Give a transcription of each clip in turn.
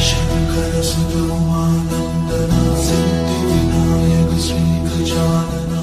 शङ्कर सुगमानन्दना सिद्धिविनायक श्रीगजानना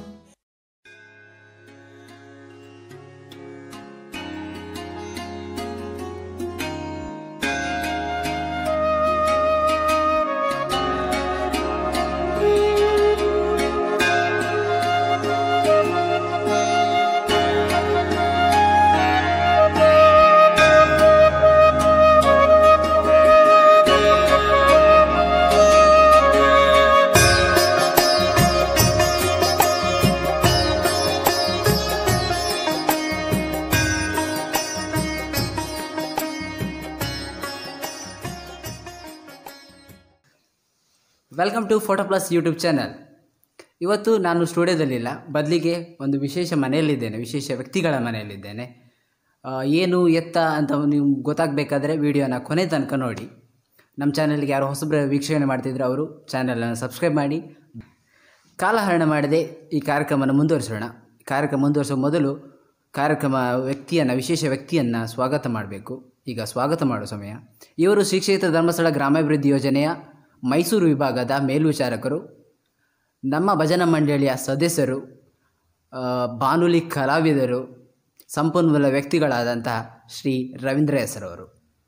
welcome to photo plus YouTube channel ಇವತ್ತು ನಾನು ಸ್ಟುಡಿಯೋದಲ್ಲಿಲ್ಲ ಬದಲಿಗೆ ಒಂದು ವಿಶೇಷ ಮನೆಯಲ್ಲಿದ್ದೇನೆ ವಿಶೇಷ ವ್ಯಕ್ತಿಗಳ ಮನೆಯಲ್ಲಿದ್ದೇನೆ ಆ, ಏನು ಎತ್ತ ಅಂತ ನೀವು ಗೊತ್ತಾಗಬೇಕಾದ್ರೆ ವಿಡಿಯೋನ ಕೊನೆ ತನಕ ನೋಡಿ ನಮ್ಮ ಚಾನಲ್ಗೆ ಯಾರು ಹೊಸಬ್ರ ವೀಕ್ಷಣೆ ಮಾಡ್ತಿದ್ರೆ ಅವರು ಚಾನಲನ್ನು ಸಬ್ಸ್ಕ್ರೈಬ್ ಮಾಡಿ ಕಾಲಹರಣ ಮಾಡದೆ ಈ ಕಾರ್ಯಕ್ರಮನ ಮುಂದುವರಿಸೋಣ ಕಾರ್ಯಕ್ರಮ ಮುಂದುವರಿಸುವ ಮೊದಲು ಕಾರ್ಯಕ್ರಮ ವ್ಯಕ್ತಿಯನ್ನು ವಿಶೇಷ ವ್ಯಕ್ತಿಯನ್ನು ಸ್ವಾಗತ ಮಾಡಬೇಕು ಈಗ ಸ್ವಾಗತ ಮಾಡುವ ಸಮಯ ಇವರು ಶ್ರೀ ಕ್ಷೇತ್ರ ಧರ್ಮಸ್ಥಳ ಗ್ರಾಮಾಭಿವೃದ್ಧಿ ಯೋಜನೆಯ ಮೈಸೂರು ವಿಭಾಗದ ಮೇಲ್ವಿಚಾರಕರು ನಮ್ಮ ಭಜನಾ ಮಂಡಳಿಯ ಸದಸ್ಯರು ಆ, ಬಾನುಲಿ ಕಲಾವಿದರು ಸಂಪನ್ಮೂಲ ವ್ಯಕ್ತಿಗಳಾದಂತಹ ಶ್ರೀ ರವೀಂದ್ರ ಹೆಸರವರು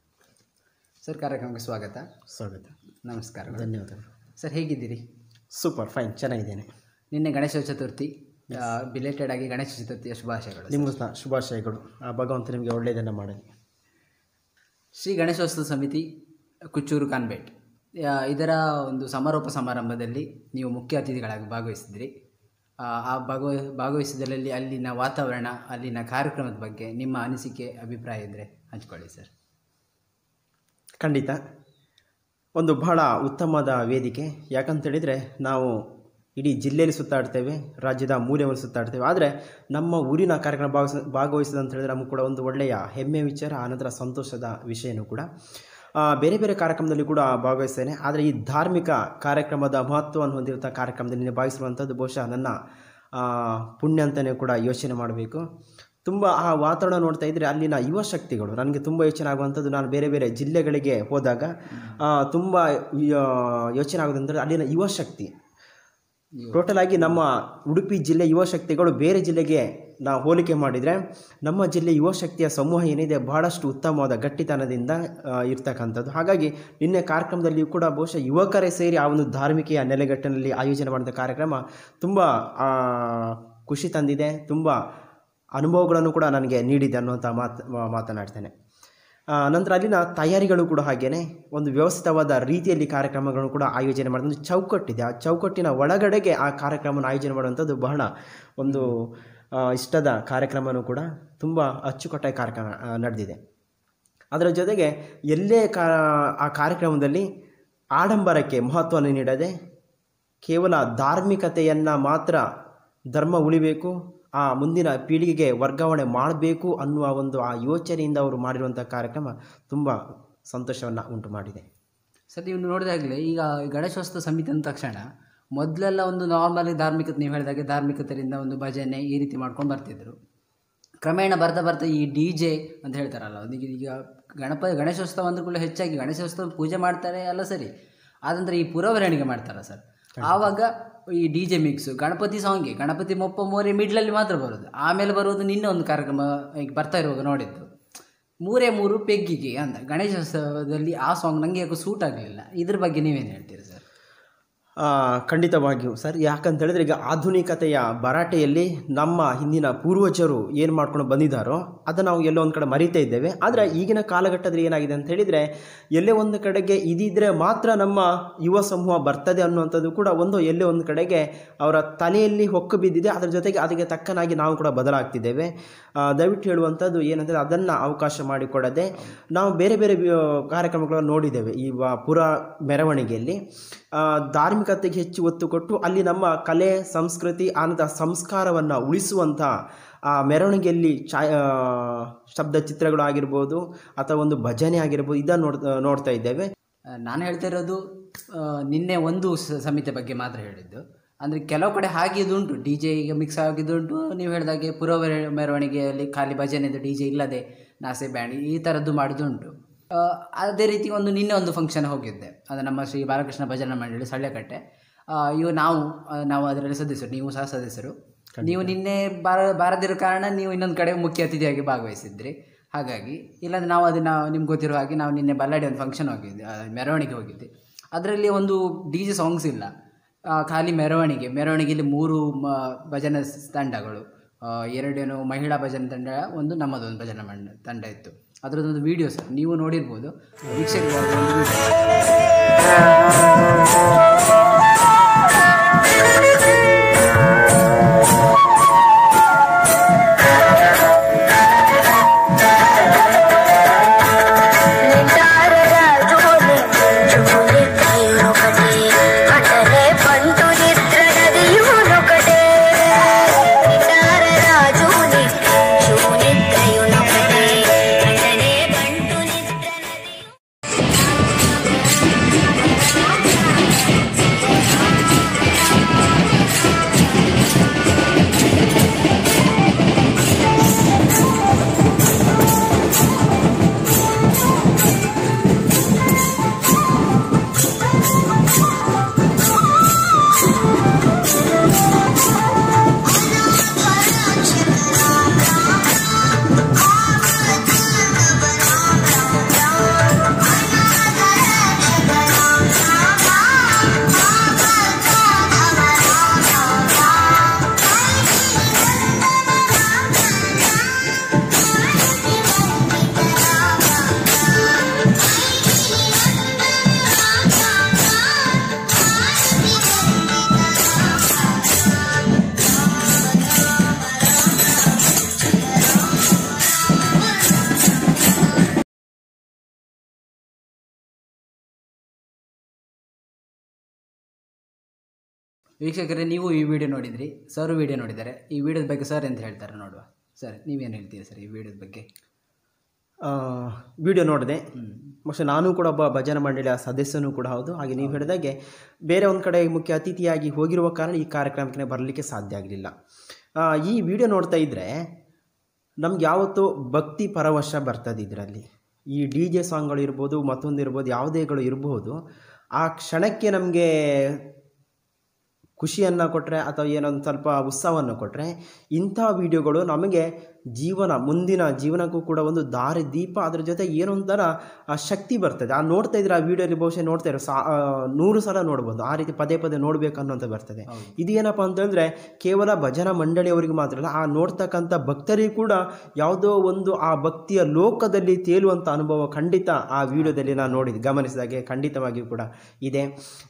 ಸರ್ ಕಾರ್ಯಕ್ರಮಕ್ಕೆ ಸ್ವಾಗತ ಸ್ವಾಗತ ನಮಸ್ಕಾರ ಧನ್ಯವಾದಗಳು ಸರ್ ಹೇಗಿದ್ದೀರಿ ಸೂಪರ್ ಫೈನ್ ಚೆನ್ನಾಗಿದ್ದೇನೆ ನಿನ್ನೆ ಗಣೇಶ ಚತುರ್ಥಿ ಬಿಲೇಟೆಡ್ ಆಗಿ ಗಣೇಶ ಚತುರ್ಥಿಯ ಶುಭಾಶಯಗಳು ನಿಮಗೂ ಸಹ ಶುಭಾಶಯಗಳು ಆ ಭಗವಂತ ನಿಮಗೆ ಒಳ್ಳೆಯದನ್ನು ಮಾಡಲಿ ಶ್ರೀ ಗಣೇಶೋತ್ಸವ ಸಮಿತಿ ಕುಚ್ಚೂರು ಕಾನ್ಬೆಟ್ ಆ, ಇದರ ಒಂದು ಸಮಾರೋಪ ಸಮಾರಂಭದಲ್ಲಿ ನೀವು ಮುಖ್ಯ ಅತಿಥಿಗಳಾಗಿ ಭಾಗವಹಿಸಿದ್ರಿ ಆ, ಆ ಭಾಗವ ಭಾಗವಹಿಸಿದಲ್ಲಿ ಅಲ್ಲಿನ ವಾತಾವರಣ ಅಲ್ಲಿನ ಕಾರ್ಯಕ್ರಮದ ಬಗ್ಗೆ ನಿಮ್ಮ ಅನಿಸಿಕೆ ಅಭಿಪ್ರಾಯ ಇದ್ದರೆ ಹಂಚ್ಕೊಳ್ಳಿ ಸರ್ ಖಂಡಿತ ಒಂದು ಬಹಳ ಉತ್ತಮವಾದ ವೇದಿಕೆ ಯಾಕಂತೇಳಿದರೆ ನಾವು ಇಡೀ ಜಿಲ್ಲೆಯಲ್ಲಿ ಸುತ್ತಾಡ್ತೇವೆ ರಾಜ್ಯದ ಮೂಲೆಯಲ್ಲಿ ಸುತ್ತಾಡ್ತೇವೆ ಆದರೆ ನಮ್ಮ ಊರಿನ ಕಾರ್ಯಕ್ರಮ ಭಾಗವಹಿಸ ಭಾಗವಹಿಸಿದ ಅಂತ ಹೇಳಿದ್ರೆ ನಮಗೆ ಕೂಡ ಒಂದು ಒಳ್ಳೆಯ ಹೆಮ್ಮೆ ವಿಚಾರ ಆನಂತರ ಸಂತೋಷದ ವಿಷಯನೂ ಕೂಡ ಆ, ಬೇರೆ ಬೇರೆ ಕಾರ್ಯಕ್ರಮದಲ್ಲಿ ಕೂಡ ಭಾಗವಹಿಸ್ತೇನೆ ಆದರೆ ಈ ಧಾರ್ಮಿಕ ಕಾರ್ಯಕ್ರಮದ ಮಹತ್ವವನ್ನು ಹೊಂದಿರುವಂಥ ಕಾರ್ಯಕ್ರಮದಲ್ಲಿ ನಾನು ಭಾಗವಹಿಸಿರುವಂಥದ್ದು ಬಹುಶಃ ನನ್ನ ಆ, ಪುಣ್ಯ ಅಂತಲೇ ಕೂಡ ಯೋಚನೆ ಮಾಡಬೇಕು ತುಂಬ ಆ ವಾತಾವರಣ ನೋಡ್ತಾ ಇದ್ದರೆ ಅಲ್ಲಿನ ಯುವ ಶಕ್ತಿಗಳು ನನಗೆ ತುಂಬ ಯೋಚನೆ ಆಗುವಂಥದ್ದು ನಾನು ಬೇರೆ ಬೇರೆ ಜಿಲ್ಲೆಗಳಿಗೆ ಹೋದಾಗ ಆ, ತುಂಬ ಯೋ- ಯೋಚನೆ ಆಗೋದಂದರೆ ಅಲ್ಲಿನ ಯುವ ಶಕ್ತಿ ಟೋಟಲ್ ಆಗಿ ನಮ್ಮ ಉಡುಪಿ ಜಿಲ್ಲೆ ಯುವ ಶಕ್ತಿಗಳು ಬೇರೆ ಜಿಲ್ಲೆಗೆ ನಾವು ಹೋಲಿಕೆ ಮಾಡಿದರೆ ನಮ್ಮ ಜಿಲ್ಲೆ ಯುವ ಶಕ್ತಿಯ ಸಮೂಹ ಏನಿದೆ ಬಹಳಷ್ಟು ಉತ್ತಮವಾದ ಗಟ್ಟಿತನದಿಂದ ಆ, ಇರ್ತಕ್ಕಂಥದ್ದು ಹಾಗಾಗಿ ನಿನ್ನೆ ಕಾರ್ಯಕ್ರಮದಲ್ಲಿಯೂ ಕೂಡ ಬಹುಶಃ ಯುವಕರೇ ಸೇರಿ ಆ ಒಂದು ಧಾರ್ಮಿಕೆಯ ನೆಲೆಗಟ್ಟಿನಲ್ಲಿ ಆಯೋಜನೆ ಮಾಡಿದ ಕಾರ್ಯಕ್ರಮ ತುಂಬ ಆ, ಖುಷಿ ತಂದಿದೆ ತುಂಬ ಅನುಭವಗಳನ್ನು ಕೂಡ ನನಗೆ ನೀಡಿದೆ ಅನ್ನುವಂಥ ಮಾತು ಮಾತನಾಡ್ತೇನೆ ಆ, ನಂತರ ಅಲ್ಲಿನ ತಯಾರಿಗಳು ಕೂಡ ಹಾಗೇನೆ ಒಂದು ವ್ಯವಸ್ಥಿತವಾದ ರೀತಿಯಲ್ಲಿ ಕಾರ್ಯಕ್ರಮಗಳನ್ನು ಕೂಡ ಆಯೋಜನೆ ಮಾಡಿದ ಒಂದು ಚೌಕಟ್ಟಿದೆ ಆ ಚೌಕಟ್ಟಿನ ಒಳಗಡೆಗೆ ಆ ಕಾರ್ಯಕ್ರಮವನ್ನು ಆಯೋಜನೆ ಮಾಡುವಂಥದ್ದು ಬಹಳ ಒಂದು ಆ, ಇಷ್ಟದ ಕಾರ್ಯಕ್ರಮನೂ ಕೂಡ ತುಂಬ ಅಚ್ಚುಕಟ್ಟಾಗಿ ಕಾರ್ಯಕ್ರಮ ಆ, ನಡೆದಿದೆ ಅದರ ಜೊತೆಗೆ ಎಲ್ಲೇ ಕಾ ಆ ಕಾರ್ಯಕ್ರಮದಲ್ಲಿ ಆಡಂಬರಕ್ಕೆ ಮಹತ್ವವನ್ನು ನೀಡದೆ ಕೇವಲ ಧಾರ್ಮಿಕತೆಯನ್ನು ಮಾತ್ರ ಧರ್ಮ ಉಳಿಬೇಕು ಆ ಮುಂದಿನ ಪೀಳಿಗೆಗೆ ವರ್ಗಾವಣೆ ಮಾಡಬೇಕು ಅನ್ನುವ ಒಂದು ಆ ಯೋಚನೆಯಿಂದ ಅವರು ಮಾಡಿರುವಂಥ ಕಾರ್ಯಕ್ರಮ ತುಂಬ ಸಂತೋಷವನ್ನು ಉಂಟು ಮಾಡಿದೆ ಸರ್ ನೀವು ನೋಡಿದಾಗಲೇ ಈಗ ಗಣೇಶೋತ್ಸವ ಸಮಿತಿ ಅಂದ ತಕ್ಷಣ ಮೊದಲೆಲ್ಲ ಒಂದು ನಾರ್ಮಲಿ ಧಾರ್ಮಿಕತೆ ನೀವು ಹೇಳಿದಾಗೆ ಧಾರ್ಮಿಕತೆಯಿಂದ ಒಂದು ಭಜನೆ ಈ ರೀತಿ ಮಾಡ್ಕೊಂಡು ಬರ್ತಿದ್ರು ಕ್ರಮೇಣ ಬರ್ತಾ ಬರ್ತಾ ಈ ಡಿ ಜೆ ಅಂತ ಹೇಳ್ತಾರಲ್ಲ ಅದಕ್ಕೆ ಈಗ ಗಣಪ ಗಣೇಶೋತ್ಸವ ಅಂದ ಕೂಡ ಹೆಚ್ಚಾಗಿ ಗಣೇಶೋತ್ಸವ ಪೂಜೆ ಮಾಡ್ತಾರೆ ಎಲ್ಲ ಸರಿ ಆದಂದ್ರೆ ಈ ಪುರವರಣೆಗೆ ಮಾಡ್ತಾರ ಸರ್ ಆವಾಗ ಈ ಡಿ ಜೆ ಮಿಕ್ಸು ಗಣಪತಿ ಸಾಂಗ್ಗೆ ಗಣಪತಿ ಮೊಪ್ಪ ಮೋರೆ ಮಿಡ್ಲಲ್ಲಿ ಮಾತ್ರ ಬರೋದು ಆಮೇಲೆ ಬರೋದು ನಿನ್ನೆ ಒಂದು ಕಾರ್ಯಕ್ರಮ ಈಗ ಬರ್ತಾ ಇರುವಾಗ ನೋಡಿದ್ದು ಮೂರೇ ಮೂರು ಪೆಗ್ಗಿಗೆ ಅಂತ ಗಣೇಶೋತ್ಸವದಲ್ಲಿ ಆ ಸಾಂಗ್ ನನಗೆ ಯಾಕೋ ಸೂಟ್ ಆಗಲಿಲ್ಲ ಇದ್ರ ಬಗ್ಗೆ ನೀವೇನು ಹೇಳ್ತೀರಿ ಸರ್ ಆ, ಖಂಡಿತವಾಗಿಯೂ ಸರ್ ಯಾಕಂತ ಹೇಳಿದ್ರೆ ಈಗ ಆಧುನಿಕತೆಯ ಭರಾಟೆಯಲ್ಲಿ ನಮ್ಮ ಹಿಂದಿನ ಪೂರ್ವಜರು ಏನು ಮಾಡ್ಕೊಂಡು ಬಂದಿದ್ದಾರೋ ಅದನ್ನು ನಾವು ಎಲ್ಲೋ ಒಂದು ಕಡೆ ಮರಿತಾ ಇದ್ದೇವೆ ಆದರೆ ಈಗಿನ ಕಾಲಘಟ್ಟದಲ್ಲಿ ಏನಾಗಿದೆ ಅಂತ ಹೇಳಿದರೆ ಎಲ್ಲೇ ಒಂದು ಕಡೆಗೆ ಇದಿದ್ರೆ ಮಾತ್ರ ನಮ್ಮ ಯುವ ಸಮೂಹ ಬರ್ತದೆ ಅನ್ನುವಂಥದ್ದು ಕೂಡ ಒಂದು ಎಲ್ಲೇ ಒಂದು ಕಡೆಗೆ ಅವರ ತಲೆಯಲ್ಲಿ ಹೊಕ್ಕು ಬಿದ್ದಿದೆ ಅದರ ಜೊತೆಗೆ ಅದಕ್ಕೆ ತಕ್ಕನಾಗಿ ನಾವು ಕೂಡ ಬದಲಾಗ್ತಿದ್ದೇವೆ ಆ, ದಯವಿಟ್ಟು ಹೇಳುವಂಥದ್ದು ಏನಂದರೆ ಅದನ್ನು ಅವಕಾಶ ಮಾಡಿಕೊಡದೆ ನಾವು ಬೇರೆ ಬೇರೆ ವ್ಯ- ಕಾರ್ಯಕ್ರಮಗಳನ್ನು ನೋಡಿದ್ದೇವೆ ಈ ವ- ಪುರ ಮೆರವಣಿಗೆಯಲ್ಲಿ ಆ, ಧಾರ್ಮಿಕತೆಗೆ ಹೆಚ್ಚು ಒತ್ತು ಕೊಟ್ಟು ಅಲ್ಲಿ ನಮ್ಮ ಕಲೆ ಸಂಸ್ಕೃತಿ ಆನಂತರ ಸಂಸ್ಕಾರವನ್ನು ಉಳಿಸುವಂಥ ಆ ಮೆರವಣಿಗೆಯಲ್ಲಿ ಛಾಯ ಶಬ್ದ ಚಿತ್ರಗಳು ಆಗಿರ್ಬೋದು ಅಥವಾ ಒಂದು ಭಜನೆ ಆಗಿರ್ಬೋದು ಇದನ್ನು ನೋಡ್ ನೋಡ್ತಾ ಇದ್ದೇವೆ ಆ, ನಾನು ಹೇಳ್ತಾ ಇರೋದು ಆ, ನಿನ್ನೆ ಒಂದು ಸ- ಸಮಿತಿ ಬಗ್ಗೆ ಮಾತ್ರ ಹೇಳಿದ್ದು ಅಂದರೆ ಕೆಲವು ಕಡೆ ಹಾಗಿದುಂಟು ಡಿ ಜೆ ಈಗ ಮಿಕ್ಸ್ ಆಗಿದ್ದುಂಟು ನೀವು ಹೇಳಿದಾಗೆ ಪುರ ಮೆರ- ಮೆರವಣಿಗೆಯಲ್ಲಿ ಖಾಲಿ ಭಜನೆದು ಡಿ ಜೆ ಇಲ್ಲದೆ ನಾಸೆ ಬ್ಯಾಂಡ್ ಈ ಥರದ್ದು ಮಾಡಿದುಂಟು ಆ, ಅದೇ ರೀತಿ ಒಂದು ನಿನ್ನೆ ಒಂದು ಫಂಕ್ಷನ್ ಹೋಗಿದ್ದೆ ಅದು ನಮ್ಮ ಶ್ರೀ ಬಾಲಕೃಷ್ಣ ಭಜನಾ ಮಂಡಳಿ ಸಳ್ಳೆಕಟ್ಟೆ ಆ, ಇವು ನಾವು ಆ, ನಾವು ಅದರಲ್ಲಿ ಸದಸ್ಯರು ನೀವು ಸಹ ಸದಸ್ಯರು ನೀವು ನಿನ್ನೆ ಬಾರ ಬಾರದಿರೋ ಕಾರಣ ನೀವು ಇನ್ನೊಂದು ಕಡೆ ಮುಖ್ಯ ಅತಿಥಿಯಾಗಿ ಭಾಗವಹಿಸಿದ್ರಿ ಹಾಗಾಗಿ ಇಲ್ಲಾಂದ್ರೆ ನಾವು ಅದನ್ನು ನಿಮ್ಗೆ ಗೊತ್ತಿರೋ ಹಾಗೆ ನಾವು ನಿನ್ನೆ ಬಲ್ಲಾಡಿ ಒಂದು ಫಂಕ್ಷನ್ ಹೋಗಿದ್ದೆ ಆ, ಮೆರವಣಿಗೆ ಹೋಗಿದ್ದೆ ಅದರಲ್ಲಿ ಒಂದು ಡಿ ಜೆ ಸಾಂಗ್ಸ್ ಇಲ್ಲ ಆ, ಖಾಲಿ ಮೆರವಣಿಗೆ ಮೆರವಣಿಗೆಯಲ್ಲಿ ಮೂರು ಮ ಭಜನಾ ಸ್- ತಂಡಗಳು ಆ, ಎರಡೇನು ಮಹಿಳಾ ಭಜನೆ ತಂಡ ಒಂದು ನಮ್ಮದೊಂದು ಭಜನಾ ಮಂಡ ತಂಡ ಇತ್ತು ಅದರದ್ದೊಂದು ವಿಡಿಯೋ ಸರ್ ನೀವು ನೋಡಿರ್ಬೋದು ವೀಕ್ಷಕರಿಗೆ ಒಂದು video. నిండారర జోలి జోలి కైనొకటే అటలే పంటు నిద్ర నదియునొకటే నిండారర జోలి జోలి కైనొకటే అటలే పంటు నిద్ర నదియు ವೀಕ್ಷಕರೇ ನೀವು ಈ ವಿಡಿಯೋ ನೋಡಿದ್ರಿ ಸರ್ ವಿಡಿಯೋ ನೋಡಿದ್ದಾರೆ ಈ ವಿಡಿಯೋದ ಬಗ್ಗೆ ಸರ್ ಅಂತ ಹೇಳ್ತಾರೆ ನೋಡುವ ಸರ್ ನೀವೇನು ಹೇಳ್ತೀರಿ ಸರ್ ಈ ವಿಡಿಯೋದ ಬಗ್ಗೆ ವಿಡಿಯೋ ನೋಡಿದೆ ಬಹುಶಃ ನಾನು ಕೂಡ ಒಬ್ಬ ಭಜನಾ ಮಂಡಳಿಯ ಸದಸ್ಯನೂ ಕೂಡ ಹೌದು ಹಾಗೆ ನೀವು ಹೇಳಿದಾಗೆ ಬೇರೆ ಒಂದು ಕಡೆ ಮುಖ್ಯ ಅತಿಥಿಯಾಗಿ ಹೋಗಿರುವ ಕಾರಣ ಈ ಕಾರ್ಯಕ್ರಮಕ್ಕೆ ಬರಲಿಕ್ಕೆ ಸಾಧ್ಯ ಆಗಲಿಲ್ಲ ಈ ವಿಡಿಯೋ ನೋಡ್ತಾ ಇದ್ದರೆ ನಮ್ಗೆ ಯಾವತ್ತೂ ಭಕ್ತಿ ಪರವಶ ಬರ್ತದೆ ಇದರಲ್ಲಿ ಈ ಡಿ ಜೆ ಸಾಂಗ್ಗಳು ಇರ್ಬೋದು ಮತ್ತೊಂದು ಇರ್ಬೋದು ಯಾವುದೇಗಳು ಇರ್ಬೋದು ಆ ಕ್ಷಣಕ್ಕೆ ನಮಗೆ ಖುಷಿಯನ್ನು ಕೊಟ್ಟರೆ ಅಥವಾ ಏನೊಂದು ಸ್ವಲ್ಪ ಉತ್ಸಾಹವನ್ನು ಕೊಟ್ಟರೆ ಇಂಥ ವಿಡಿಯೋಗಳು ನಮಗೆ ಜೀವನ ಮುಂದಿನ ಜೀವನಕ್ಕೂ ಕೂಡ ಒಂದು ದಾರಿ ದೀಪ ಅದ್ರ ಜೊತೆ ಏನೋ ಒಂಥರ ಆ ಶಕ್ತಿ ಬರ್ತದೆ ಆ ನೋಡ್ತಾ ಇದ್ರೆ ಆ ವಿಡಿಯೋಲಿ ಬಹುಶಃ ನೋಡ್ತಾ ಇರೋ ಸಾ ಆ, ನೂರು ಸಲ ನೋಡ್ಬೋದು ಆ ರೀತಿ ಪದೇ ಪದೇ ನೋಡಬೇಕು ಅನ್ನೋಂಥ ಬರ್ತದೆ ಇದೇನಪ್ಪ ಅಂತಂದರೆ ಕೇವಲ ಭಜನಾ ಮಂಡಳಿಯವರಿಗೆ ಮಾತ್ರ ಅಲ್ಲ ಆ ನೋಡ್ತಕ್ಕಂಥ ಭಕ್ತರಿಗೂ ಕೂಡ ಯಾವುದೋ ಒಂದು ಆ ಭಕ್ತಿಯ ಲೋಕದಲ್ಲಿ ತೇಲುವಂಥ ಅನುಭವ ಖಂಡಿತ ಆ ವಿಡಿಯೋದಲ್ಲಿ ನಾನು ನೋಡಿದೆ ಗಮನಿಸಿದಾಗೆ ಖಂಡಿತವಾಗಿಯೂ ಕೂಡ ಇದೆ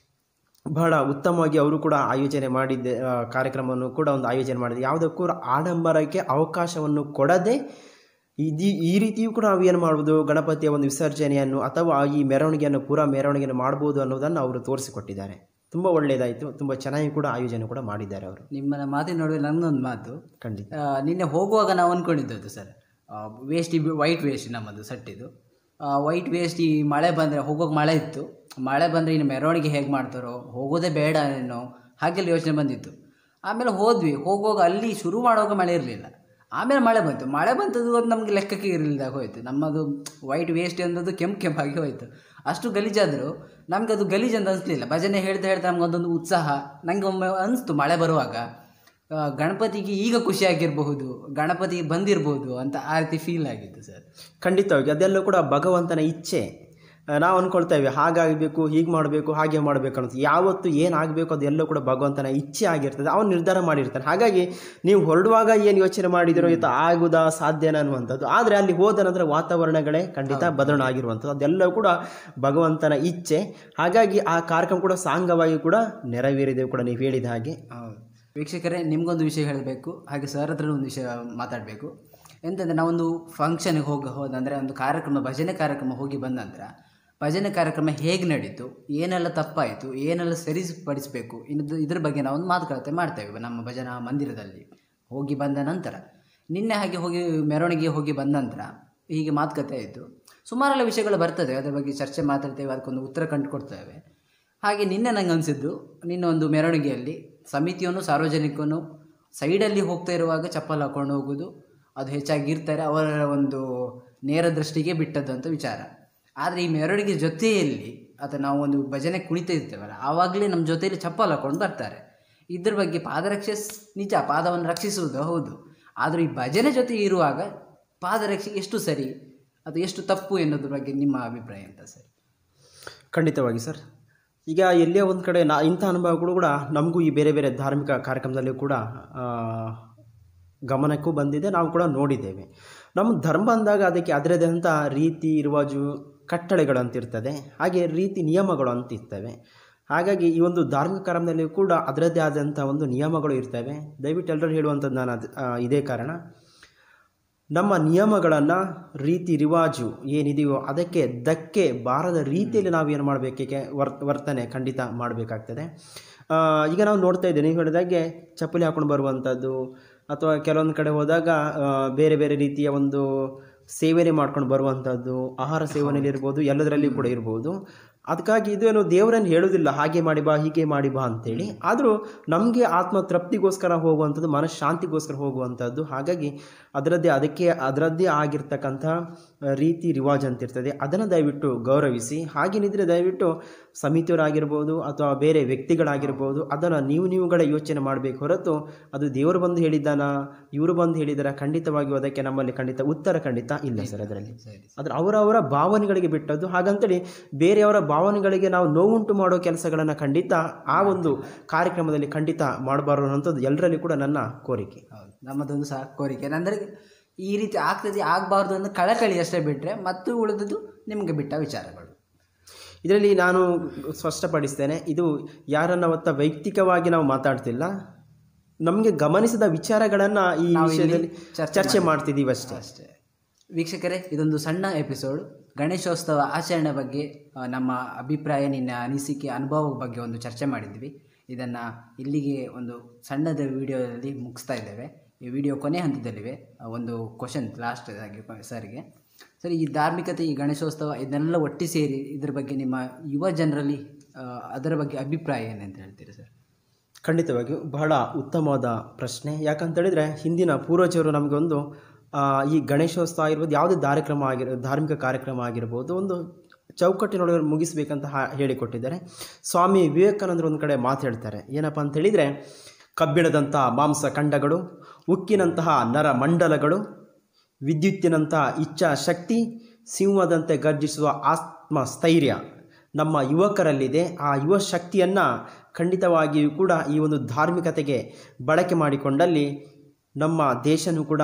ಬಹಳ ಉತ್ತಮವಾಗಿ ಅವರು ಕೂಡ ಆಯೋಜನೆ ಮಾಡಿದ್ದೆ ಆ, ಕಾರ್ಯಕ್ರಮವನ್ನು ಕೂಡ ಒಂದು ಆಯೋಜನೆ ಮಾಡಿದೆ ಯಾವುದಕ್ಕೂ ಆಡಂಬರಕ್ಕೆ ಅವಕಾಶವನ್ನು ಕೊಡದೆ ಇದು ಈ ರೀತಿಯೂ ಕೂಡ ನಾವು ಏನು ಮಾಡ್ಬೋದು ಗಣಪತಿಯ ಒಂದು ವಿಸರ್ಜನೆಯನ್ನು ಅಥವಾ ಈ ಮೆರವಣಿಗೆಯನ್ನು ಪೂರಾ ಮೆರವಣಿಗೆಯನ್ನು ಮಾಡ್ಬೋದು ಅನ್ನೋದನ್ನು ಅವರು ತೋರಿಸಿಕೊಟ್ಟಿದ್ದಾರೆ ತುಂಬ ಒಳ್ಳೆಯದಾಯಿತು ತುಂಬ ಚೆನ್ನಾಗಿ ಕೂಡ ಆಯೋಜನೆ ಕೂಡ ಮಾಡಿದ್ದಾರೆ ಅವರು ನಿಮ್ಮ ಮಾತಿನ ನಡುವೆ ನನ್ನೊಂದು ಮಾತು ಖಂಡಿತ ಆ, ನಿನ್ನೆ ಹೋಗುವಾಗ ನಾವು ಅಂದ್ಕೊಂಡಿದ್ದದ್ದು ಸರ್ ವೇಸ್ಟ್ ವೈಟ್ ವೇಸ್ಟ್ ನಮ್ಮದು ಸಟ್ಟಿದು ವೈಟ್ ವೇಸ್ಟ್ ಈ ಮಳೆ ಬಂದರೆ ಹೋಗೋಕೆ ಮಳೆ ಇತ್ತು ಮಳೆ ಬಂದರೆ ಇನ್ನು ಮೆರವಣಿಗೆ ಹೇಗೆ ಮಾಡ್ತಾರೋ ಹೋಗೋದೇ ಬೇಡ ಏನೋ ಹಾಗೆಲ್ಲ ಯೋಚನೆ ಬಂದಿತ್ತು ಆಮೇಲೆ ಹೋದ್ವಿ ಹೋಗುವಾಗ ಅಲ್ಲಿ ಶುರು ಮಾಡುವಾಗ ಮಳೆ ಇರಲಿಲ್ಲ ಆಮೇಲೆ ಮಳೆ ಬಂತು ಮಳೆ ಬಂತದ್ದು ಅದು ನಮಗೆ ಲೆಕ್ಕಕ್ಕೆ ಇರಲಿಲ್ದಾಗ ಹೋಯ್ತು ನಮ್ಮದು ವೈಟ್ ವೇಸ್ಟ್ ಅನ್ನೋದು ಕೆಂಪು ಕೆಂಪಾಗಿ ಹೋಯ್ತು ಅಷ್ಟು ಗಲೀಜಾದರೂ ನಮ್ಗೆ ಅದು ಗಲೀಜು ಅಂತ ಅನಿಸ್ಲಿಲ್ಲ ಭಜನೆ ಹೇಳ್ತಾ ಹೇಳ್ತಾ ನಮ್ಗೆ ಅದೊಂದು ಉತ್ಸಾಹ ನನಗೆ ಒಮ್ಮೆ ಅನಿಸ್ತು ಮಳೆ ಬರುವಾಗ ಆ, ಗಣಪತಿಗೆ ಈಗ ಖುಷಿಯಾಗಿರಬಹುದು ಗಣಪತಿ ಬಂದಿರಬಹುದು ಅಂತ ಆ ರೀತಿ ಫೀಲ್ ಆಗಿತ್ತು ಸರ್ ಖಂಡಿತವಾಗಿ ಅದೆಲ್ಲ ಕೂಡ ಭಗವಂತನ ಇಚ್ಛೆ ಆ, ನಾವು ಅಂದ್ಕೊಳ್ತೇವೆ ಹಾಗಾಗಬೇಕು ಹೀಗೆ ಮಾಡಬೇಕು ಹಾಗೆ ಮಾಡಬೇಕು ಅನ್ನೋದು ಯಾವತ್ತು ಏನಾಗಬೇಕು ಅದೆಲ್ಲ ಕೂಡ ಭಗವಂತನ ಇಚ್ಛೆ ಆಗಿರ್ತದೆ ಅವನು ನಿರ್ಧಾರ ಮಾಡಿರ್ತಾನೆ ಹಾಗಾಗಿ ನೀವು ಹೊರಡುವಾಗ ಏನು ಯೋಚನೆ ಮಾಡಿದಿರೋ ಇದು ಆಗುದಾ ಸಾಧ್ಯನಾ ಅನ್ನುವಂಥದ್ದು ಆದರೆ ಅಲ್ಲಿ ಹೋದ ನಂತರ ವಾತಾವರಣಗಳೇ ಖಂಡಿತ ಬದಲಾವಣೆ ಆಗಿರುವಂಥದ್ದು ಅದೆಲ್ಲವೂ ಕೂಡ ಭಗವಂತನ ಇಚ್ಛೆ ಹಾಗಾಗಿ ಆ ಕಾರ್ಯಕ್ರಮ ಕೂಡ ಸಾಂಗವಾಗಿ ಕೂಡ ನೆರವೇರಿದೆ ಕೂಡ ನೀವು ಹೇಳಿದ ಹಾಗೆ ಹೌದು ವೀಕ್ಷಕರೇ ನಿಮಗೊಂದು ವಿಷಯ ಹೇಳಬೇಕು ಹಾಗೆ ಸರ್ ಹತ್ರ ಒಂದು ವಿಷಯ ಮಾತಾಡಬೇಕು ಎಂತಂದರೆ ನಾವೊಂದು ಫಂಕ್ಷನ್ಗೆ ಹೋಗಿ ಹೋದಂದರೆ ಒಂದು ಕಾರ್ಯಕ್ರಮ ಭಜನೆ ಕಾರ್ಯಕ್ರಮ ಹೋಗಿ ಬಂದ ನಂತರ ಭಜನೆ ಕಾರ್ಯಕ್ರಮ ಹೇಗೆ ನಡೀತು ಏನೆಲ್ಲ ತಪ್ಪಾಯಿತು ಏನೆಲ್ಲ ಸರಿಪಡಿಸಬೇಕು ಇನ್ನದು ಇದ್ರ ಬಗ್ಗೆ ನಾವು ಒಂದು ಮಾತುಕತೆ ಮಾಡ್ತೇವೆ ನಮ್ಮ ಭಜನಾ ಮಂದಿರದಲ್ಲಿ ಹೋಗಿ ಬಂದ ನಂತರ ನಿನ್ನೆ ಹಾಗೆ ಹೋಗಿ ಮೆರವಣಿಗೆ ಹೋಗಿ ಬಂದ ನಂತರ ಹೀಗೆ ಮಾತುಕತೆ ಆಯಿತು ಸುಮಾರೆಲ್ಲ ವಿಷಯಗಳು ಬರ್ತದೆ ಅದ್ರ ಬಗ್ಗೆ ಚರ್ಚೆ ಮಾತಾಡ್ತೇವೆ ಅದಕ್ಕೊಂದು ಉತ್ತರ ಕಂಡುಕೊಡ್ತೇವೆ ಹಾಗೆ ನಿನ್ನೆ ನಂಗೆ ಅನಿಸಿದ್ದು ನಿನ್ನ ಒಂದು ಮೆರವಣಿಗೆಯಲ್ಲಿ ಸಮಿತಿಯನ್ನು ಸಾರ್ವಜನಿಕನು ಸೈಡಲ್ಲಿ ಹೋಗ್ತಾ ಇರುವಾಗ ಚಪ್ಪಲ್ ಹಾಕೊಂಡು ಹೋಗೋದು ಅದು ಹೆಚ್ಚಾಗಿ ಇರ್ತಾರೆ ಅವರ ಒಂದು ನೇರ ದೃಷ್ಟಿಗೆ ಬಿಟ್ಟದ್ದು ಅಂತ ವಿಚಾರ ಆದರೆ ಈ ಮೆರವಣಿಗೆ ಜೊತೆಯಲ್ಲಿ ಅಥವಾ ನಾವು ಒಂದು ಭಜನೆ ಕುಣಿತಾ ಇರ್ತೇವಲ್ಲ ಆವಾಗಲೇ ನಮ್ಮ ಜೊತೆಯಲ್ಲಿ ಚಪ್ಪಲ್ ಹಾಕೊಂಡು ಬರ್ತಾರೆ ಇದ್ರ ಬಗ್ಗೆ ಪಾದರಕ್ಷೆ ಸ್- ನಿಜ ಪಾದವನ್ನು ರಕ್ಷಿಸುವುದು ಹೌದು ಆದರೂ ಈ ಭಜನೆ ಜೊತೆ ಇರುವಾಗ ಪಾದರಕ್ಷೆ ಎಷ್ಟು ಸರಿ ಅದು ಎಷ್ಟು ತಪ್ಪು ಎನ್ನುವುದ್ರ ಬಗ್ಗೆ ನಿಮ್ಮ ಅಭಿಪ್ರಾಯ ಅಂತ ಸರ್ ಖಂಡಿತವಾಗಿ ಸರ್ ಈಗ ಎಲ್ಲೇ ಒಂದು ಕಡೆ ನಾ ಇಂಥ ಅನುಭವಗಳು ಕೂಡ ನಮಗೂ ಈ ಬೇರೆ ಬೇರೆ ಧಾರ್ಮಿಕ ಕಾರ್ಯಕ್ರಮದಲ್ಲಿ ಕೂಡ ಆ, ಗಮನಕ್ಕೂ ಬಂದಿದೆ ನಾವು ಕೂಡ ನೋಡಿದ್ದೇವೆ ನಮ್ಮ ಧರ್ಮ ಅಂದಾಗ ಅದಕ್ಕೆ ಅದರದೇ ಅಂತ ರೀತಿ ರಿವಾಜು ಕಟ್ಟಳೆಗಳು ಅಂತ ಇರ್ತದೆ ಹಾಗೆ ರೀತಿ ನಿಯಮಗಳು ಅಂತ ಇರ್ತವೆ ಹಾಗಾಗಿ ಈ ಒಂದು ಧಾರ್ಮಿಕ ಕಾರ್ಯಕ್ರಮದಲ್ಲಿ ಕೂಡ ಅದರದ್ದೇ ಆದಂಥ ಒಂದು ನಿಯಮಗಳು ಇರ್ತವೆ ದಯವಿಟ್ಟು ಎಲ್ಲರೂ ಹೇಳುವಂಥದ್ದು ನಾನು ಅದು ಆ, ಇದೇ ಕಾರಣ ನಮ್ಮ ನಿಯಮಗಳನ್ನು ರೀತಿ ರಿವಾಜು ಏನಿದೆಯೋ ಅದಕ್ಕೆ ಧಕ್ಕೆ ಬಾರದ ರೀತಿಯಲ್ಲಿ ನಾವು ಏನು ಮಾಡಬೇಕೆ ವರ್ ವರ್ತನೆ ಖಂಡಿತ ಮಾಡಬೇಕಾಗ್ತದೆ ಆ, ಈಗ ನಾವು ನೋಡ್ತಾ ಇದ್ದೇವೆ ನೀವು ಹೇಳಿದಾಗೆ ಚಪ್ಪಲಿ ಹಾಕೊಂಡು ಬರುವಂಥದ್ದು ಅಥವಾ ಕೆಲವೊಂದು ಕಡೆ ಹೋದಾಗ ಆ, ಬೇರೆ ಬೇರೆ ರೀತಿಯ ಒಂದು ಸೇವನೆ ಮಾಡ್ಕೊಂಡು ಬರುವಂಥದ್ದು ಆಹಾರ ಸೇವನೆಯಲ್ಲಿ ಇರ್ಬೋದು ಎಲ್ಲದರಲ್ಲಿ ಕೂಡ ಇರ್ಬೋದು ಅದಕ್ಕಾಗಿ ಇದೇನು ದೇವರನ್ನು ಹೇಳೋದಿಲ್ಲ ಹಾಗೆ ಮಾಡಿ ಬಾ ಹೀಗೆ ಮಾಡಿ ಬಾ ಅಂತೇಳಿ ಆದರೂ ನಮಗೆ ಆತ್ಮ ತೃಪ್ತಿಗೋಸ್ಕರ ಹೋಗುವಂಥದ್ದು ಮನಃಶಾಂತಿಗೋಸ್ಕರ ಹೋಗುವಂಥದ್ದು ಹಾಗಾಗಿ ಅದರದ್ದೇ ಅದಕ್ಕೆ ಅದರದ್ದೇ ಆಗಿರ್ತಕ್ಕಂಥ ರೀತಿ ರಿವಾಜ್ ಅಂತ ಇರ್ತದೆ ಅದನ್ನು ದಯವಿಟ್ಟು ಗೌರವಿಸಿ ಹಾಗೇನಿದ್ರೆ ದಯವಿಟ್ಟು ಸಮಿತಿಯವರಾಗಿರ್ಬೋದು ಅಥವಾ ಬೇರೆ ವ್ಯಕ್ತಿಗಳಾಗಿರ್ಬೋದು ಅದನ್ನು ನೀವು ನೀವುಗಳ ಯೋಚನೆ ಮಾಡಬೇಕು ಹೊರತು ಅದು ದೇವರು ಬಂದು ಹೇಳಿದ್ದಾನ ಇವರು ಬಂದು ಹೇಳಿದಾರ ಖಂಡಿತವಾಗಿಯೂ ಅದಕ್ಕೆ ನಮ್ಮಲ್ಲಿ ಖಂಡಿತ ಉತ್ತರ ಖಂಡಿತ ಇಲ್ಲ ಸರ್ ಅದರಲ್ಲಿ ಸರಿ ಆದರೆ ಅವರವರ ಭಾವನೆಗಳಿಗೆ ಬಿಟ್ಟದ್ದು ಹಾಗಂತೇಳಿ ಬೇರೆಯವರ ಭಾವನೆಗಳಿಗೆ ನಾವು ನೋವುಂಟು ಮಾಡೋ ಕೆಲಸಗಳನ್ನು ಖಂಡಿತ ಆ ಒಂದು ಕಾರ್ಯಕ್ರಮದಲ್ಲಿ ಖಂಡಿತ ಮಾಡಬಾರ್ದು ಅನ್ನೋಂಥದ್ದು ಎಲ್ಲರಲ್ಲಿ ಕೂಡ ನನ್ನ ಕೋರಿಕೆ ಹೌದು ನಮ್ಮದೊಂದು ಸಹ ಕೋರಿಕೆ ಅಂದರೆ ಈ ರೀತಿ ಆಗ್ತದೆ ಆಗಬಾರ್ದು ಅನ್ನೋ ಕಳಕಳಿ ಅಷ್ಟೇ ಬಿಟ್ಟರೆ ಮತ್ತು ಉಳಿದದ್ದು ನಿಮಗೆ ಬಿಟ್ಟ ವಿಚಾರಗಳು ಇದರಲ್ಲಿ ನಾನು ಸ್ಪಷ್ಟಪಡಿಸ್ತೇನೆ ಇದು ಯಾರನ್ನ ಒತ್ತ ವೈಯಕ್ತಿಕವಾಗಿ ನಾವು ಮಾತಾಡ್ತಿಲ್ಲ ನಮಗೆ ಗಮನಿಸಿದ ವಿಚಾರಗಳನ್ನು ಈ ನಾವು ಇಲ್ಲಿ ವಿಷಯದಲ್ಲಿ ಚರ್ಚೆ ಚರ್ಚೆ ಮಾಡ್ತಿದ್ದೀವಿ ಅಷ್ಟೇ ಅಷ್ಟೇ ವೀಕ್ಷಕರೇ ಇದೊಂದು ಸಣ್ಣ ಎಪಿಸೋಡ್ ಗಣೇಶೋತ್ಸವ ಆಚರಣೆ ಬಗ್ಗೆ ಆ, ನಮ್ಮ ಅಭಿಪ್ರಾಯ ನಿನ್ನ ಅನಿಸಿಕೆ ಅನುಭವ ಬಗ್ಗೆ ಒಂದು ಚರ್ಚೆ ಮಾಡಿದ್ವಿ ಇದನ್ನು ಇಲ್ಲಿಗೆ ಒಂದು ಸಣ್ಣದ ವಿಡಿಯೋದಲ್ಲಿ ಮುಗಿಸ್ತಾ ಇದ್ದೇವೆ ಈ ವಿಡಿಯೋ ಕೊನೆ ಹಂತದಲ್ಲಿವೆ ಆ, ಒಂದು ಕ್ವಶನ್ ಲಾಸ್ಟ್ ಆಗಿ ಸರ್ಗೆ ಸರ್ ಈ ಧಾರ್ಮಿಕತೆ ಈ ಗಣೇಶೋತ್ಸವ ಇದನ್ನೆಲ್ಲ ಒಟ್ಟಿ ಸೇರಿ ಇದ್ರ ಬಗ್ಗೆ ನಿಮ್ಮ ಯುವ ಜನರಲ್ಲಿ ಆ, ಅದರ ಬಗ್ಗೆ ಅಭಿಪ್ರಾಯ ಏನಂತ ಹೇಳ್ತೀರಿ ಸರ್ ಖಂಡಿತವಾಗಿಯೂ ಬಹಳ ಉತ್ತಮವಾದ ಪ್ರಶ್ನೆ ಯಾಕಂತೇಳಿದರೆ ಹಿಂದಿನ ಪೂರ್ವಜರು ನಮಗೆ ಒಂದು ಆ, ಈ ಗಣೇಶೋತ್ಸವ ಆಗಿರ್ಬೋದು ಯಾವುದೇ ಕಾರ್ಯಕ್ರಮ ಆಗಿರ ಧಾರ್ಮಿಕ ಕಾರ್ಯಕ್ರಮ ಆಗಿರ್ಬೋದು ಒಂದು ಚೌಕಟ್ಟಿನೊಳಗೆ ಮುಗಿಸ್ಬೇಕಂತ ಹಾ- ಹೇಳಿಕೊಟ್ಟಿದ್ದಾರೆ ಸ್ವಾಮಿ ವಿವೇಕಾನಂದರು ಒಂದು ಕಡೆ ಮಾತಾಡ್ತಾರೆ ಏನಪ್ಪ ಅಂತ ಹೇಳಿದರೆ ಕಬ್ಬಿಣದಂಥ ಮಾಂಸ ಖಂಡಗಳು ಉಕ್ಕಿನಂತಹ ನರ ಮಂಡಲಗಳು ವಿದ್ಯುತ್ತಿನಂತಹ ಇಚ್ಛಾಶಕ್ತಿ ಸಿಂಹದಂತೆ ಗರ್ಜಿಸುವ ಆತ್ಮಸ್ಥೈರ್ಯ ನಮ್ಮ ಯುವಕರಲ್ಲಿದೆ ಆ ಯುವ ಶಕ್ತಿಯನ್ನು ಖಂಡಿತವಾಗಿಯೂ ಕೂಡ ಈ ಒಂದು ಧಾರ್ಮಿಕತೆಗೆ ಬಳಕೆ ಮಾಡಿಕೊಂಡಲ್ಲಿ ನಮ್ಮ ದೇಶನೂ ಕೂಡ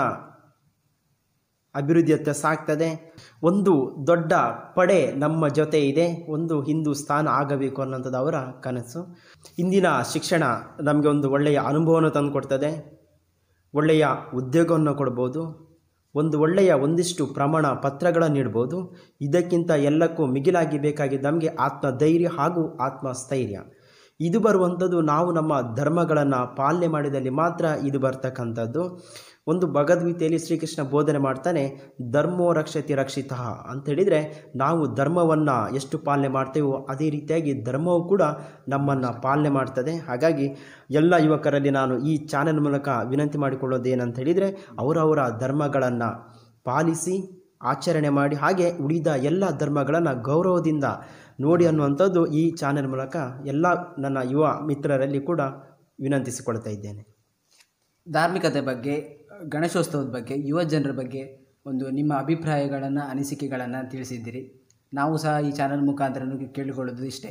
ಅಭಿವೃದ್ಧಿಯತ್ತ ಸಾಗ್ತದೆ ಒಂದು ದೊಡ್ಡ ಪಡೆ ನಮ್ಮ ಜೊತೆ ಇದೆ ಒಂದು ಹಿಂದೂಸ್ತಾನ ಆಗಬೇಕು ಅನ್ನೋಂಥದ್ದು ಅವರ ಕನಸು ಇಂದಿನ ಶಿಕ್ಷಣ ನಮಗೆ ಒಂದು ಒಳ್ಳೆಯ ಅನುಭವವನ್ನು ತಂದುಕೊಡ್ತದೆ ಒಳ್ಳೆಯ ಉದ್ಯೋಗವನ್ನು ಕೊಡ್ಬೋದು ಒಂದು ಒಳ್ಳೆಯ ಒಂದಿಷ್ಟು ಪ್ರಮಾಣ ಪತ್ರಗಳನ್ನು ನೀಡ್ಬೋದು ಇದಕ್ಕಿಂತ ಎಲ್ಲಕ್ಕೂ ಮಿಗಿಲಾಗಿ ಬೇಕಾಗಿದ್ದು ನಮಗೆ ಆತ್ಮಧೈರ್ಯ ಹಾಗೂ ಆತ್ಮಸ್ಥೈರ್ಯ ಇದು ಬರುವಂಥದ್ದು ನಾವು ನಮ್ಮ ಧರ್ಮಗಳನ್ನು ಪಾಲನೆ ಮಾಡಿದಲ್ಲಿ ಮಾತ್ರ ಇದು ಬರ್ತಕ್ಕಂಥದ್ದು ಒಂದು ಭಗವದ್ಗೀತೆಯಲ್ಲಿ ಶ್ರೀಕೃಷ್ಣ ಬೋಧನೆ ಮಾಡ್ತಾನೆ ಧರ್ಮೋ ರಕ್ಷತಿ ರಕ್ಷಿತ ಅಂತ ಹೇಳಿದರೆ ನಾವು ಧರ್ಮವನ್ನು ಎಷ್ಟು ಪಾಲನೆ ಮಾಡ್ತೇವೋ ಅದೇ ರೀತಿಯಾಗಿ ಧರ್ಮವು ಕೂಡ ನಮ್ಮನ್ನು ಪಾಲನೆ ಮಾಡ್ತದೆ ಹಾಗಾಗಿ ಎಲ್ಲ ಯುವಕರಲ್ಲಿ ನಾನು ಈ ಚಾನೆಲ್ ಮೂಲಕ ವಿನಂತಿ ಮಾಡಿಕೊಳ್ಳೋದು ಏನಂತ ಹೇಳಿದರೆ ಅವರವರ ಧರ್ಮಗಳನ್ನು ಪಾಲಿಸಿ ಆಚರಣೆ ಮಾಡಿ ಹಾಗೆ ಉಳಿದ ಎಲ್ಲ ಧರ್ಮಗಳನ್ನು ಗೌರವದಿಂದ ನೋಡಿ ಅನ್ನುವಂಥದ್ದು ಈ ಚಾನೆಲ್ ಮೂಲಕ ಎಲ್ಲ ನನ್ನ ಯುವ ಮಿತ್ರರಲ್ಲಿ ಕೂಡ ವಿನಂತಿಸಿಕೊಳ್ತಾ ಇದ್ದೇನೆ ಧಾರ್ಮಿಕತೆ ಬಗ್ಗೆ ಗಣೇಶೋತ್ಸವದ ಬಗ್ಗೆ ಯುವ ಜನರ ಬಗ್ಗೆ ಒಂದು ನಿಮ್ಮ ಅಭಿಪ್ರಾಯಗಳನ್ನು ಅನಿಸಿಕೆಗಳನ್ನು ತಿಳಿಸಿದ್ದೀರಿ ನಾವು ಸಹ ಈ ಚಾನಲ್ ಮುಖಾಂತರ ಕೇಳಿಕೊಳ್ಳೋದು ಇಷ್ಟೇ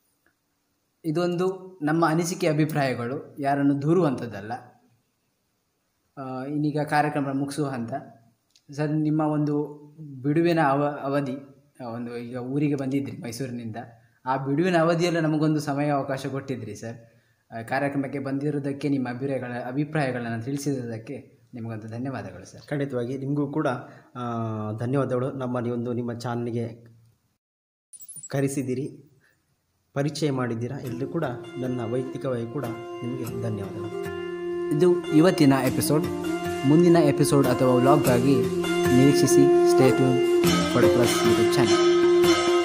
ಇದೊಂದು ನಮ್ಮ ಅನಿಸಿಕೆ ಅಭಿಪ್ರಾಯಗಳು ಯಾರನ್ನು ದೂರುವಂಥದ್ದಲ್ಲ ಆ, ಇನ್ನೀಗ ಕಾರ್ಯಕ್ರಮ ಮುಗಿಸುವ ಹಂತ ಸರ್ ನಿಮ್ಮ ಒಂದು ಬಿಡುವಿನ ಅವ ಅವಧಿ ಆ, ಒಂದು ಈಗ ಊರಿಗೆ ಬಂದಿದ್ರಿ ಮೈಸೂರಿನಿಂದ ಆ ಬಿಡುವಿನ ಅವಧಿಯಲ್ಲೂ ನಮಗೊಂದು ಸಮಯ ಅವಕಾಶ ಕೊಟ್ಟಿದ್ರಿ ಸರ್ ಆ, ಕಾರ್ಯಕ್ರಮಕ್ಕೆ ಬಂದಿರೋದಕ್ಕೆ ನಿಮ್ಮ ಅಭಿಪ್ರಾಯಗಳ ಅಭಿಪ್ರಾಯಗಳನ್ನು ತಿಳಿಸಿರೋದಕ್ಕೆ ನಿಮಗೊಂದು ಧನ್ಯವಾದಗಳು ಸರ್ ಖಂಡಿತವಾಗಿ ನಿಮಗೂ ಕೂಡ ಆ, ಧನ್ಯವಾದಗಳು ನಮ್ಮ ನೀವೊಂದು ನಿಮ್ಮ ಚಾನಲ್ಗೆ ಕರೆಸಿದ್ದೀರಿ ಪರಿಚಯ ಮಾಡಿದ್ದೀರಾ ಎಲ್ಲರೂ ಕೂಡ ನನ್ನ ವೈಯಕ್ತಿಕವಾಗಿ ಕೂಡ ನಿಮಗೆ ಧನ್ಯವಾದಗಳು ಇದು ಇವತ್ತಿನ ಎಪಿಸೋಡ್ ಮುಂದಿನ ಎಪಿಸೋಡ್ ಅಥವಾ ವ್ಲಾಗ್ಗಾಗಿ ನಿರೀಕ್ಷಿಸಿ stay tune for plus YouTube channel